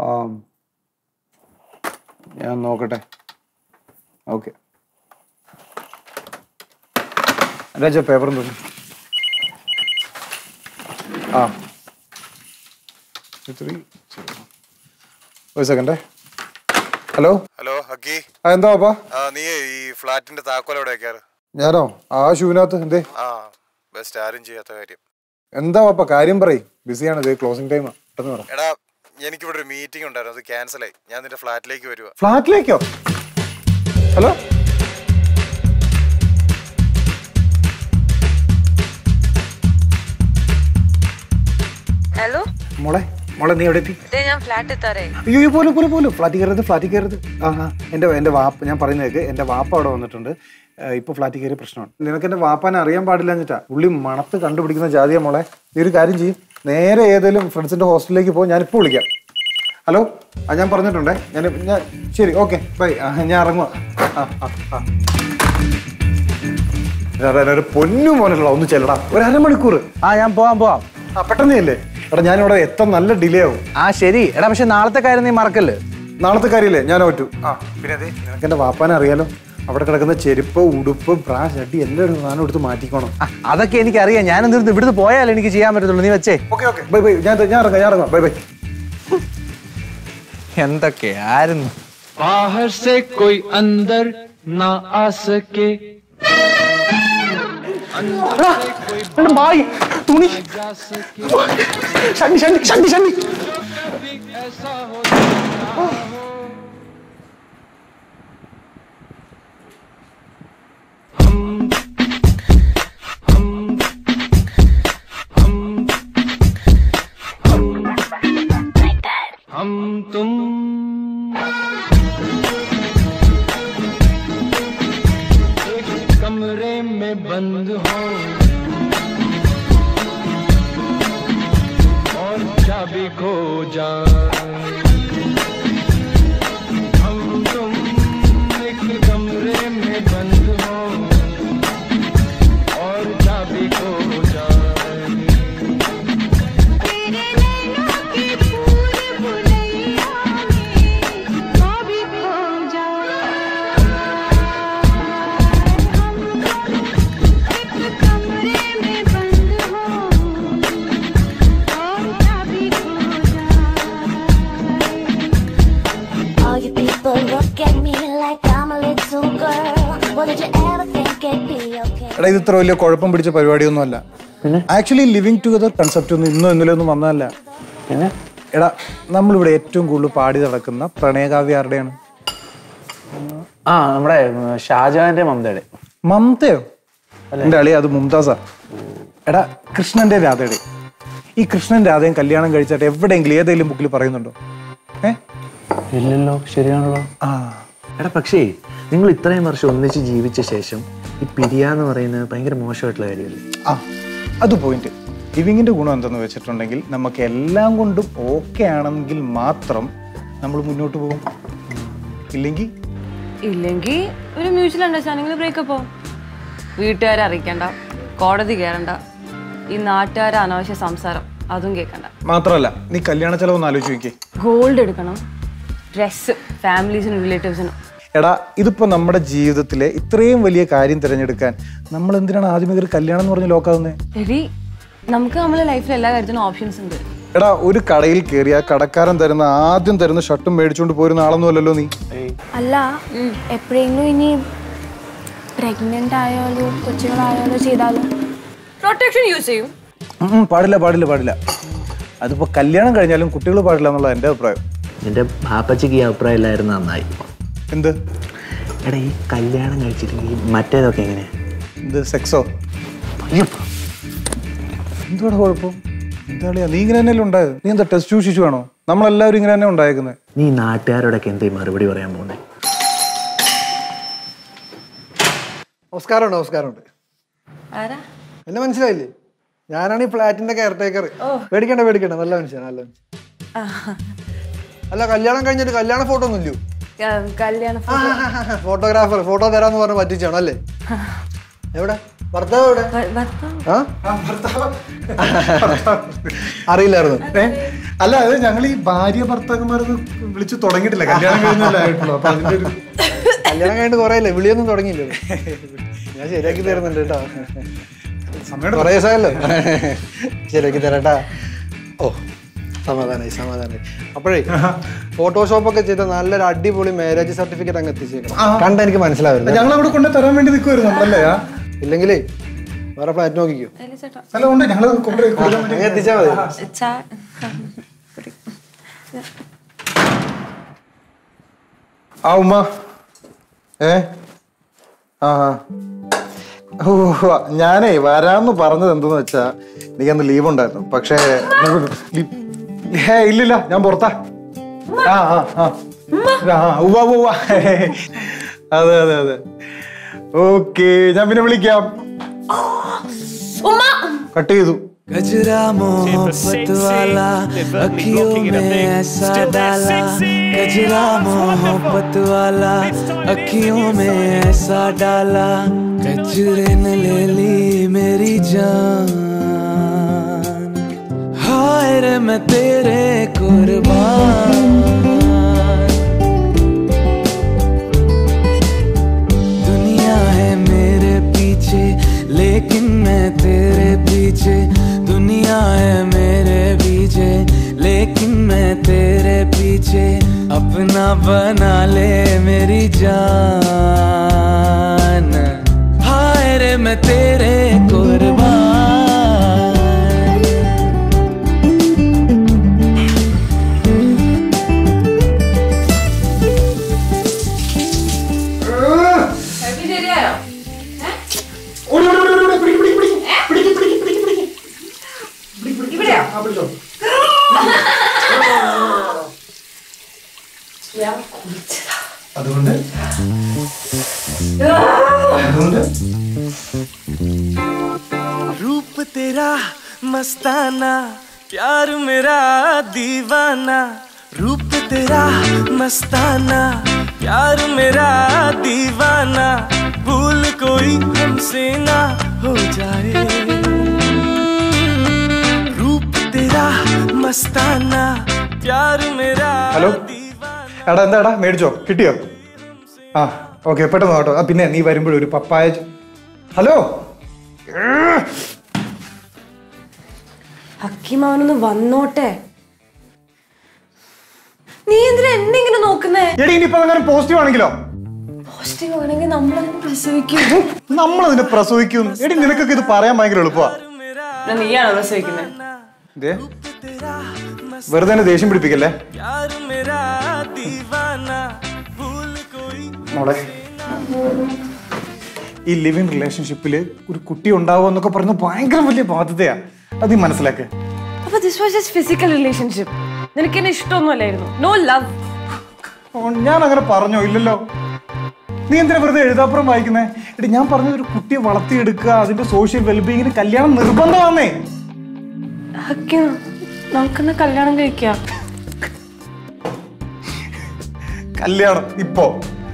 ആം, ഞാൻ നോക്കട്ടെ ഓക്കെ രാജ പേപ്പറും തോന്നി ആ ത്രീ ഒരു സെക്കൻഡേ ഹലോ ഹലോ ഹക്കി ആ എന്താ പാപ്പാ ആ നീ ഈ ഫ്ലാറ്റിന്റെ താക്കോൽ എവിടെ വെക്കാറ് ഞാനോ ആ ഷൂവിനകത്ത് എന്തേ ആ ബെസ്റ്റ് ആരും ചെയ്യാത്ത കാര്യം എന്താ പാപ്പ കാര്യം പറയും ബിസിയാണ് ഇത് ക്ലോസിംഗ് ടൈമാ പെട്ടെന്ന് പറ എടാ എനിക്കിവിടെ ഒരു മീറ്റിംഗ് ഉണ്ടായിരുന്നു അത് ക്യാൻസൽ ആയി ഞാൻ നിന്റെ ഫ്ലാറ്റിലേക്ക് വരുക ഫ്ലാറ്റിലേക്കോ ഹലോ ഹലോ മോളെ മോളെ നീ എവിടെ എത്തി ഇതേ ഞാൻ ഫ്ലാറ്റ് എത്താറേ അയ്യോ അയ്യോ, പോലും പോലും പോലും ഫ്ലാറ്റിൽ കയറരുത് ഫ്ലാറ്റിൽ കയറരുത് ആ ആ എൻ്റെ എൻ്റെ വാപ്പ ഞാൻ പറയുന്നതൊക്കെ എൻ്റെ വാപ്പ അവിടെ വന്നിട്ടുണ്ട് ഏഹ്, ഇപ്പൊ ഫ്ലാറ്റിൽ കയറിയ പ്രശ്നമാണ് നിനക്ക് എൻ്റെ വാപ്പാനെ അറിയാൻ പാടില്ല എന്നിട്ടാ ഉള്ളി മണത്ത് കണ്ടുപിടിക്കുന്ന ജാതിയാ മോളെ നീ ഒരു കാര്യം ചെയ്യും നേരെ ഏതെങ്കിലും ഫ്രണ്ട്സിന്റെ ഹോസ്റ്റലിലേക്ക് പോകും ഞാനിപ്പോൾ വിളിക്കാം ഹലോ ആ ഞാൻ പറഞ്ഞിട്ടുണ്ടേ ഞാൻ ഞാൻ ശരി ഓക്കെ ബൈ ഞാൻ ഇറങ്ങുക ആ ആ ആ എടാ, എടാ, ഒരു പൊന്നു മോനല്ല ഒന്ന് ചെല്ലടാ ഒരു അരമണിക്കൂർ ആ ഞാൻ പോവാം പോവാം ആ പെട്ടെന്ന് ഇല്ലേ എടാ ഞാനിവിടെ എത്താൻ നല്ല ഡിലേ ആവും ആ ശരി എടാ പക്ഷെ നാളത്തെ കാര്യം നീ മറക്കല്ലേ നാളത്തെ കാര്യമില്ലേ ഞാൻ പറ്റൂ ആ പിന്നെ അതെ നിനക്ക് എൻ്റെ വാപ്പാനെ അറിയാലോ അവിടെ കിടക്കുന്ന ചെരുപ്പ് ഉടുപ്പ് ബ്രാ ചട്ടി എല്ലാം ഒരു സാധനം എടുത്ത് മാറ്റിക്കോണം ആ, അതൊക്കെ എനിക്കറിയാം ഞാൻ എന്തിരുന്ന് ഇവിടുന്ന് പോയാലേ എനിക്ക് ചെയ്യാൻ പറ്റത്തുള്ളൂ നീ വെച്ചേ ഓക്കെ ഓക്കെ ബൈ ബൈ ഞാൻ ഞാൻ ഇറങ്ങാം ഞാൻ ഇറങ്ങാം ബൈ ബൈ എന്തൊക്കെയായിരുന്നു बाहर से कोई अंदर ना आ सके തുണി ഷണ്ടി ഷണ്ടി ഷണ്ടി ഷണ്ടി ऐसा हो हम तुम एक कमरे में बंद हो और चाबी खो जाए हम तुम एक कमरे में बंद हो और चाबी खो जाए तेरे नैनों की फूल बुलैया में वो भी खो जाए हम एक कमरे में बंद हो और चाबी खो जाए All you people look at me like I'm a little girl. Well, did you ever think it'd be okay? എടാ ഇത് ഇത്ര വലിയ കുഴപ്പം പിടിച്ച പരിപാടിയൊന്നും അല്ല ആക്ച്വലി ലിവിങ് ടുഗദർ കൺസെപ്റ്റ് ഒന്നും ഇന്നോ ഇന്നലെ ഒന്നും വന്നതല്ല എടാ നമ്മളിവിടെ ഏറ്റവും കൂടുതൽ പാടി നടക്കുന്ന പ്രണയകാവ്യ ആരുടെയാണ് ആ നമ്മുടെ ഷാജഹാന്റെ മമതയുടെ മമതയോ എൻ്റെ അളി അത് മുംതാസാ എടാ കൃഷ്ണന്റെ രാധയുടെ ഈ കൃഷ്ണൻ രാധയും കല്യാണം കഴിച്ചിട്ട് എവിടെയെങ്കിലും ഏതെങ്കിലും ബുക്കിൽ പറയുന്നുണ്ടോ ഏ ഇല്ലല്ലോ ശരിയാണല്ലോ ആ എടാ പക്ഷേ നിങ്ങൾ ഇത്രയും വർഷം ഒന്നിച്ച് ജീവിച്ച ശേഷം ഈ പിരിയാന്ന് പറയുന്നത് ഭയങ്കര മോശമായിട്ടുള്ള കാര്യമല്ലേ ആ അത് പോയിന്റ് ലിവിങ്ങിന്റെ ഗുണം എന്തെന്ന് വെച്ചിട്ടുണ്ടെങ്കിൽ നമുക്ക് എല്ലാം കൊണ്ടും ഓക്കെ ആണെങ്കിൽ മാത്രം നമ്മൾ മുന്നോട്ട് പോകും ഇല്ലെങ്കിൽ ഇല്ലെങ്കിൽ ഒരു മ്യൂച്വൽ അണ്ടർസ്റ്റാൻഡിങ്ങിൽ ബ്രേക്കപ്പ് ആവും വീട്ടുകാരെ അറിയിക്കണ്ട കോടതി കയറണ്ട ഈ നാട്ടുകാരെ അനാവശ്യ സംസാരം അതും കേൾക്കണ്ട മാത്രമല്ല നീ കല്യാണ ചെലവൊന്ന് ആലോചിച്ച് നോക്കിയേ ഗോൾഡ് എടുക്കണം ഡ്രസ്സ് ഫാമിലീസിനും റിലേറ്റീവ്സിനും എടാ ഇതിപ്പോ നമ്മുടെ ജീവിതത്തിലെ ഇത്രയും വലിയ കാര്യം തിരഞ്ഞെടുക്കാൻ നമ്മൾ എന്തിനാണ് ആദ്യമേ ഒരു കല്യാണം എന്ന് പറഞ്ഞ് ലോക്കാവുന്നത് എടി നമുക്ക് നമ്മുടെ ലൈഫിൽ എല്ലാ കാര്യത്തിനും ഓപ്ഷൻസ് ഉണ്ട് എടാ ഒരു കടയിൽ കയറി ആ കടക്കാരൻ തരുന്ന ആദ്യം തരുന്ന ഷർട്ടും മേടിച്ചുകൊണ്ട് പോരുന്ന ആളൊന്നും അല്ലല്ലോ നീ അല്ല എപ്പോഴെങ്കിലും ഇനി പ്രഗ്നന്റ് ആയാലോ കൊച്ചുങ്ങളായാലോ ചെയ്താലോ പ്രൊട്ടക്ഷൻ യൂസ് ചെയ്യും ഉം, ഉം, പാടില്ല പാടില്ല പാടില്ല അതിപ്പോ കല്യാണം കഴിഞ്ഞാലും കുട്ടികൾ പാടില്ല എന്നുള്ള എൻ്റെ അഭിപ്രായം എൻ്റെ ബാപ്പച്ചിക്ക് ഈ അഭിപ്രായം ഇല്ലായിരുന്നു നന്നായി എന്ത് എടാ ഈ കല്യാണം കഴിച്ചില്ലെങ്കിൽ മറ്റേതൊക്കെ എങ്ങനെ എന്ത് സെക്സോ എന്തുവാണ് കുഴപ്പം എന്താ നീ ഇങ്ങനെ തന്നെയല്ലേ ഉണ്ടായത് നീ എന്താ ടെസ്റ്റ് ശിശു ആണോ നമ്മളെല്ലാവരും ഇങ്ങനെ തന്നെ ഉണ്ടായേക്കുന്നത് നീ നാട്ടുകാരോടൊക്കെ എന്തേ മറുപടി പറയാൻ പോകുന്നത് നമസ്കാരമുണ്ട് നമസ്കാരമുണ്ട് ആരാ എന്നെ മനസ്സിലായില്ലേ ഞാനാണ് ഈ ഫ്ലാറ്റിന്റെ കെയർ ടേക്കർ പേടിക്കണ്ട പേടിക്കണ്ട നല്ല മനുഷ്യൻ നല്ല മനുഷ്യൻ അല്ല കല്യാണം കഴിഞ്ഞിട്ട് കല്യാണ ഫോട്ടോ ഒന്നും ഇല്ലയോ ക- കല്യാണ ഫോട്ടോഗ്രാഫർ ഫോട്ടോ തരാന്ന് പറഞ്ഞ് പറ്റിച്ചാണ് അല്ലേ എവിടെ ഭർത്താവ് എവിടെ ഭ- ഭർത്താവ് ആ അറിയില്ലായിരുന്നു ഏ? അല്ല അത് ഞങ്ങൾ ഈ ഭാര്യ ഭർത്താക്കന്മാരൊന്നും വിളിച്ചു തുടങ്ങിയിട്ടില്ല കല്യാണം കഴിഞ്ഞല്ലേ ആയിട്ടുള്ളൂ അപ്പൊ അതിന്റെ ഒരു കല്യാണം കഴിഞ്ഞിട്ട് കുറേ അല്ലേ വിളിയൊന്നും തുടങ്ങിയില്ല ഞാൻ ശരിയാക്കി തരുന്നുണ്ട് കേട്ടോ സമയം കുറേ ദിവസമല്ലോ ശരിയാക്കി തരാട്ടാ ഓ സമാധാനായി സമാധാനായി അപ്പോഴേ ഫോട്ടോഷോപ്പ് ഒക്കെ ചെയ്ത നല്ലൊരു അടിപൊളി മാരേജ് സർട്ടിഫിക്കറ്റ് അങ്ങ് എത്തിച്ചേക്കണം കണ്ട എനിക്ക് മനസ്സിലാവില്ല ഞങ്ങൾ അവിടെ കൊണ്ട് തരാൻ വേണ്ടി നിൽക്കുമായിരുന്നു നമ്മളല്ലേ ആ? ഇല്ലെങ്കിലേ വേറെ ഫ്ലാറ്റ് നോക്കിക്കോ അല്ല ഉണ്ട് ഞങ്ങൾ കൊണ്ടുപോയി കൊടുക്കാൻ വേണ്ടി അങ്ങ് എത്തിച്ചാൽ മതി ചാ ആ ഉമ്മ ഏ ആ ആ. ഓ ഞാനേ വരാന്ന് പറഞ്ഞത് എന്തെന്ന് വെച്ചാ എനിക്കന്ന് ലീവ് ഉണ്ടായിരുന്നു പക്ഷേ ലീ- ഏ ഇല്ലില്ല ഞാൻ പുറത്താ ആ ആ ആ ആ ഉവ്വ ഉവ്വ അതെ അതെ അതെ ഓക്കെ ഞാൻ പിന്നെ വിളിക്കാം കട്ട് ചെയ്തു गजरा मोहब्बत वाला अखियों में ऐसा डाला गजरा मोहब्बत वाला अखियों में ऐसा डाला गजरे ने ले ली मेरी जान हाय रे मैं तेरे कुर्बान दुनिया है मेरे पीछे लेकिन मैं तेरे पीछे दुनिया है मेरे पीछे लेकिन मैं तेरे पीछे अपना बना ले मेरी जान हाय रे मैं तेरे कुर्बान ശരിയായോ ഓടി, ഓടി, ഓടി, ഓടി, പിടിക്ക്, പിടിക്ക്, പിടിക്ക്. പിടിക്ക്, പിടിക്ക്, പിടിക്ക്, പിടിക്ക്. ഇവിടെയോ ആ, പിടിച്ചോ. അതുകൊണ്ട് അതുകൊണ്ട് रूप तेरा मस्ताना प्यार मेरा दीवाना रूप तेरा मस्ताना प्यार मेरा दीवाना भूल कोई हमसे ना हो जाए रूप तेरा मस्ताना प्यार मेरा ഹലോ എടാ എന്താടാ മേടിച്ചോ കിട്ടിയോ ആ ഓക്കെ പെട്ടെന്ന് കേട്ടോ ആ പിന്നെ നീ വരുമ്പോഴൊരു ഒരു പപ്പായ ജൂ- ഹലോ ഹക്കീം അവനൊന്ന് വന്നോട്ടെ നീ എന്തിനാ എന്നെ ഇങ്ങനെ നോക്കുന്നേ എടി ഇനിയിപ്പോ അങ്ങനെ പോസിറ്റീവ് ആണെങ്കിലോ പോസിറ്റീവ് ആണെങ്കിൽ നമ്മളതിനെ പ്രസവിക്കും നമ്മൾ അതിനെ പ്രസവിക്കും എടി നിനക്കൊക്കെ ഇത് പറയാൻ ഭയങ്കര എളുപ്പമാ പിന്നെ നീയാണോ പ്രസവിക്കുന്നത് ദേ, വെറുതെ എന്നെ ദേഷ്യം പിടിപ്പിക്കല്ലേ प्यार मेरा दीवाना भूल कोई മോളെ ഈ ലിവിങ് റിലേഷൻഷിപ്പിൽ ഒരു കുട്ടി ഉണ്ടാവുക എന്നൊക്കെ പറയുന്നത് ഭയങ്കര വലിയ ബാധ്യതയാ അത് നീ മനസ്സിലാക്ക് അപ്പൊ this was just physical relationship നിനക്ക് എന്നെ ഇഷ്ടമൊന്നുമല്ലായിരുന്നു നോ ലവ് ഓ, ഞാൻ അങ്ങനെ പറഞ്ഞോ ഇല്ലല്ലോ നീ എന്തിനാ വെറുതെ എഴുതാപ്പുറം വായിക്കുന്നേ എടി ഞാൻ പറഞ്ഞത് ഒരു കുട്ടിയെ വളർത്തിയെടുക്കുക അതിന്റെ സോഷ്യൽ വെൽബീങ്ങിന് കല്യാണം നിർബന്ധമാന്നേ ഹക്കീം നമുക്കെന്നെ കല്യാണം കഴിക്കാം കല്യാണം ഇപ്പോ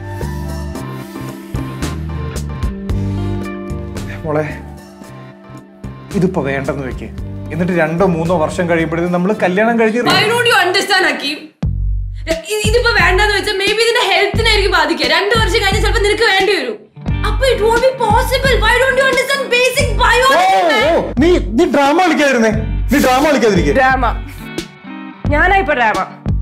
മോളെ ഇതിപ്പോ വേണ്ടെന്ന് വെക്ക് എന്നിട്ട് രണ്ടോ മൂന്നോ വർഷം കഴിയുമ്പോഴത്തേക്കും നമ്മൾ കല്യാണം കഴിഞ്ഞ് Why don't you understand, Hakeem? ഇ- ഇതിപ്പോ വേണ്ടെന്ന് വെച്ചാൽ മേ ബി ഇതിന്റെ ഹെൽത്തിനായിരിക്കും ബാധിക്കുക രണ്ടു വർഷം കഴിഞ്ഞ് ചിലപ്പോൾ നിനക്ക് വേണ്ടി വരും അപ്പൊ it won't be possible why don't you understand basic oh, biology oh, നീ നീ ഡ്രാമ കളിക്കാതിരുന്നേ നീ ഡ്രാമ കളിക്കാതിരിക്കേ ഡ്രാമ ഞാനാ ഇപ്പൊ ഡ്രാമ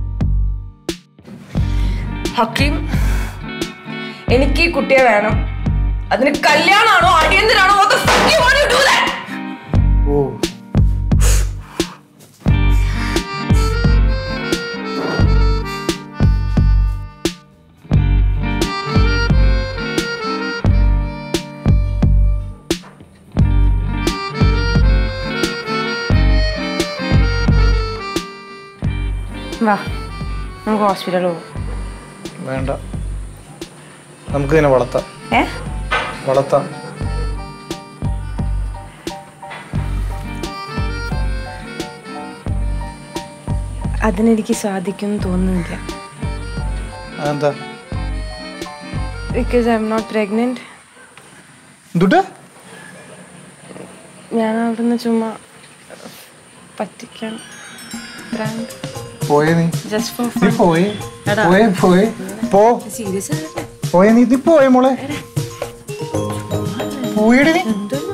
ഹക്കീം എനിക്ക് ഈ കുട്ടിയെ വേണം അതിന് കല്യാണാണോ അടിയന്തരാണോ what the fuck you want to do that? ഓ വാ നമുക്ക് ഹോസ്പിറ്റലിൽ പോകാം വേണ്ട നമുക്ക് ഇതിനെ വളർത്താം ഏ വളർത്താം അതിനെനിക്ക് സാധിക്കും തോന്നുന്നില്ല അതെന്താ because I'm not pregnant എന്തുട്ടാ ഞാൻ അവിടുന്ന് ചുമ്മാ പറ്റിക്കാൻ പ്രാങ്ക് പോയേ നീ ജസ്റ്റ് ഫോർ നീ പോയേ എടാ. പോയേ പോയേ പോ സീരിയസ് പോയേ നീ നീ പോയേ മോളെ പോയടി നീ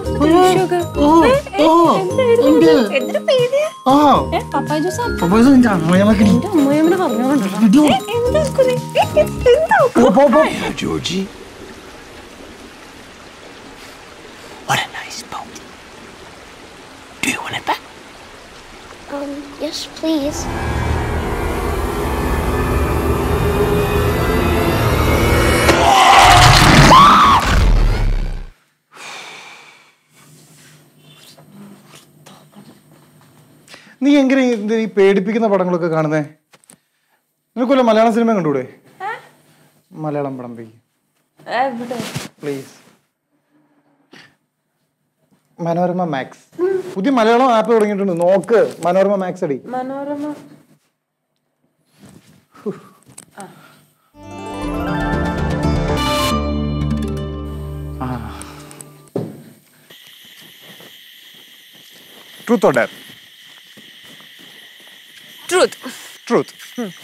ആ പപ്പായ ജ്യൂസ് പപ്പായ നിന്റെ അമ്മയമ്മക്ക് നീ അമ്മയമ്മനെ പറഞ്ഞോണ്ടോ പോ പോ പോ Georgie What a nice boat. Do you want it back? Um, yes, please. നീ എങ്ങനെ ഇത് ഈ പേടിപ്പിക്കുന്ന പടങ്ങളൊക്കെ കാണുന്നേ നിനക്കൊല്ല മലയാളം സിനിമ കണ്ടൂടെ മലയാളം പടം പ്ലീസ് മനോരമ മാക്സ് പുതിയ മലയാളം ആപ്പ് തുടങ്ങിയിട്ടുണ്ട് നോക്ക് മനോരമ മാക്സ് അടി Manorama truth or dare truth truth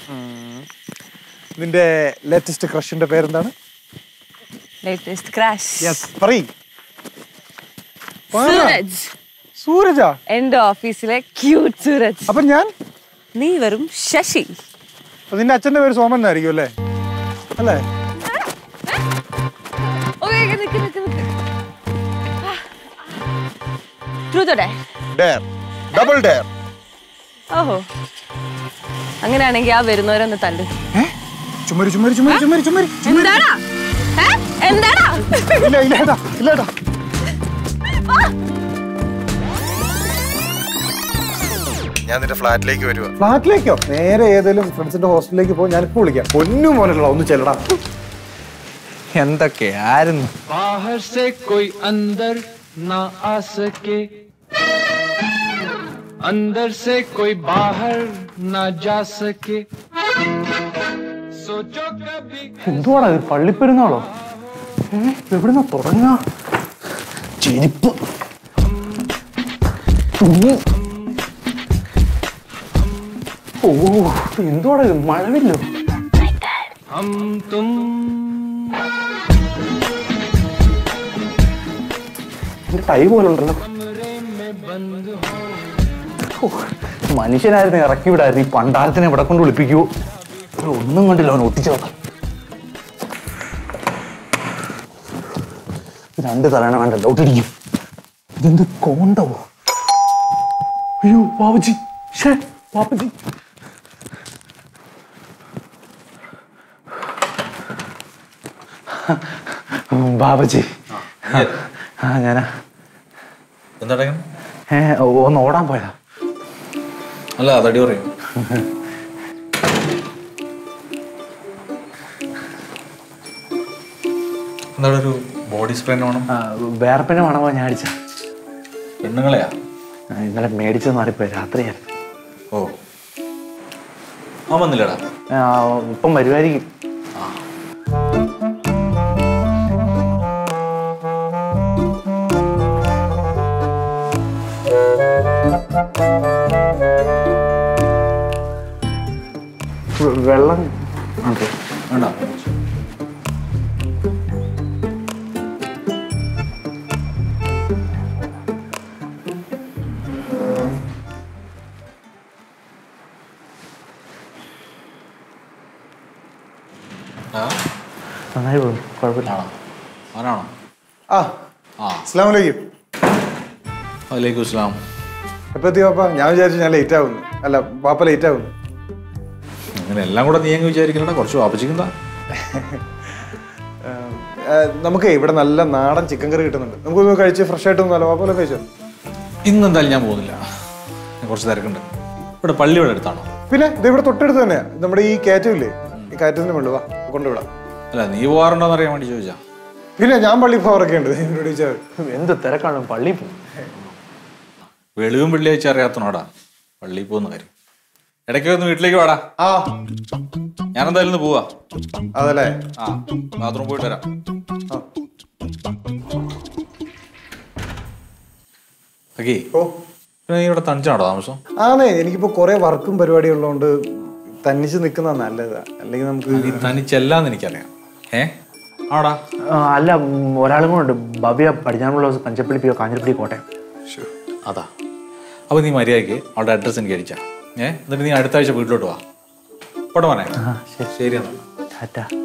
നിന്റെ ലേറ്റസ്റ്റ് ക്രഷിന്റെ പേരെന്താണ് ലേറ്റസ്റ്റ് ക്രാഷ് യെസ് പറയ് പറ. സൂരജ് സൂരജാ എന്റെ ഓഫീസിലെ ക്യൂട്ട് സൂരജ് അപ്പൊ ഞാൻ നീ വെറും ശശി അപ്പൊ നിന്റെ അച്ഛന്റെ പേര് സോമൻ എന്നായിരിക്കും അല്ലേ അല്ലേ ട്രൂത്തോടെ ഡയർ ഡബിൾ ഡയർ ഓഹോ അങ്ങനെയാണെങ്കിൽ ആ വരുന്നവരൊന്ന് തല്ലു ചുമരി ചുമരി ചുമരി ചുമരി ചുമരി എന്താടാ ഏ? എന്താടാ ഇല്ല ഇല്ല ഏട്ടാ ഇല്ല ഏട്ടാ ഞാൻ നിന്റെ ഫ്ലാറ്റിലേക്ക് വരുവാ ഫ്ലാറ്റിലേക്കോ നേരെ ഏതെങ്കിലും ഫ്രണ്ട്സിന്റെ ഹോസ്റ്റലിലേക്ക് പോകും ഞാനിപ്പോ വിളിക്കാം പൊന്നു മോനല്ലോ ഒന്ന് ചെല്ലടാ എന്തൊക്കെയായിരുന്നു बाहर से कोई अंदर ना आ सके अंदर से कोई बाहर ना जा सके सोचो कभी എന്തുവാടാ ഇത് പള്ളിപ്പെരുന്നാളോ ഏ എവിടുന്ന തുടങ്ങാ ചെരുപ്പ് തുണി ഓ എന്തുവാടാ ഇത് മഴവില്ലോ हम तुम എന്റെ ടൈ പോലെ ഉണ്ടല്ലോ ഓ, മനുഷ്യനായിരുന്നു ഇറക്കി വിടായിരുന്നു ഈ പണ്ടാരത്തിനെ ഇവിടെ കൊണ്ട് വിളിപ്പിക്കുവോ ഇവിടെ ഒന്നും കണ്ടില്ല അവൻ ഒട്ടിച്ചോക്കാം രണ്ട് തലണ വേണ്ട ഡൗട്ടിരിക്കും ഇതെന്ത് കോണ്ടോ അയ്യോ ബാബുജി ഷേ ബാബുജി ബാബുജി ആ ഞാനാ എന്താ ഏ ഒന്ന് ഓടാൻ പോയതാ അല്ല അതടി പറയും എന്താണ് ഒരു ബോഡി സ്പ്രേ വേണം വേർപ്പിനെ മണമോ ഞാൻ അടിച്ച പെണ്ണുങ്ങളെയാ ഇന്നലെ മേടിച്ചത് മാറിപ്പോയി രാത്രിയായിരുന്നു ഓ അവൻ വന്നില്ലടാ ആ, ഇപ്പം വരുമായിരിക്കും വെ- വെള്ളം അതെ വേണ്ട ആ നന്നായി പോകുന്നു കുഴപ്പമില്ല ആണോ അവനാണോ ആ ആ അസ്ലാം വലൈക്കും വലൈക്കും ഇസ്ലാം എപ്പോ എത്തി പാപ്പ ഞാൻ വിചാരിച്ചു ഞാൻ ലേറ്റ് ആവുന്നു അല്ല പാപ്പ ലേറ്റ് ആവുന്നു അങ്ങനെ എല്ലാം കൂടെ നീ അങ്ങ് വിചാരിക്കണ്ട കുറച്ച് വാപ്പിച്ചിക്കണ്ട നമുക്ക് ഇവിടെ നല്ല നാടൻ ചിക്കൻ കറി കിട്ടുന്നുണ്ട് നമുക്കൊന്ന് കഴിച്ച് ഫ്രഷ് ആയിട്ട് നല്ല പാപ്പ കഴിച്ചോ ഇന്ന് എന്തായാലും ഞാൻ പോകുന്നില്ല ഞാൻ കുറച്ച് തിരക്കുണ്ട് ഇവിടെ പള്ളി ഇവിടെ അടുത്താണോ പിന്നെ ഇത് ഇവിടെ തൊട്ടടുത്ത് തന്നെയാ നമ്മുടെ ഈ കയറ്റമില്ലേ ഈ കയറ്റത്തിന് മുകളിൽ വാ കൊണ്ടുവിടാം അല്ല നീ പോകാറുണ്ടോന്ന് അറിയാൻ വേണ്ടി ചോദിച്ചാ പിന്നെ ഞാൻ പള്ളി പോകാറൊക്കെ ഉണ്ട് എന്നോട് ചോദിച്ചാൽ എന്ത് തിരക്കാണ് പള്ളി പോകും വെളിവും വെള്ളിയാഴ്ച അറിയാത്തണോടാ പള്ളിയിൽ പോകുന്ന കാര്യം ഇടയ്ക്ക് ഒന്ന് വീട്ടിലേക്ക് വാടാ ആ ഞാൻ എന്തായാലും ഒന്ന് പോവാ അതല്ലേ ആ ബാത്റൂം പോയിട്ട് വരാം ഓക്കേ ഓ പിന്നെ നീ ഇവിടെ തനിച്ചാണോ താമസം ആണേ എനിക്കിപ്പോ കുറെ വർക്കും പരിപാടിയും ഉള്ളതുകൊണ്ട് തന്നിച്ച് നിൽക്കുന്ന നല്ലതാ അല്ലെങ്കിൽ നമുക്ക് നീ തനിച്ചല്ലാന്ന് എനിക്കറിയാം ഏ ആടാ ആ, അല്ല ഉം, ഒരാളും കൂടെ ഉണ്ട് ഭവ്യ പടിഞ്ഞാറുള്ള ദിവസം പഞ്ചപ്പള്ളി പിയോ കാഞ്ഞിരപ്പള്ളി കോട്ടയം അതാ അപ്പോൾ നീ മര്യാദയ്ക്ക് അവളുടെ അഡ്രസ്സ് എനിക്ക് അടിച്ചാ ഏ എന്നിട്ട് നീ അടുത്ത ആഴ്ച വീട്ടിലോട്ട് വാ പോട്ടെ മോനെ ശരി എന്നാൽ ടാറ്റ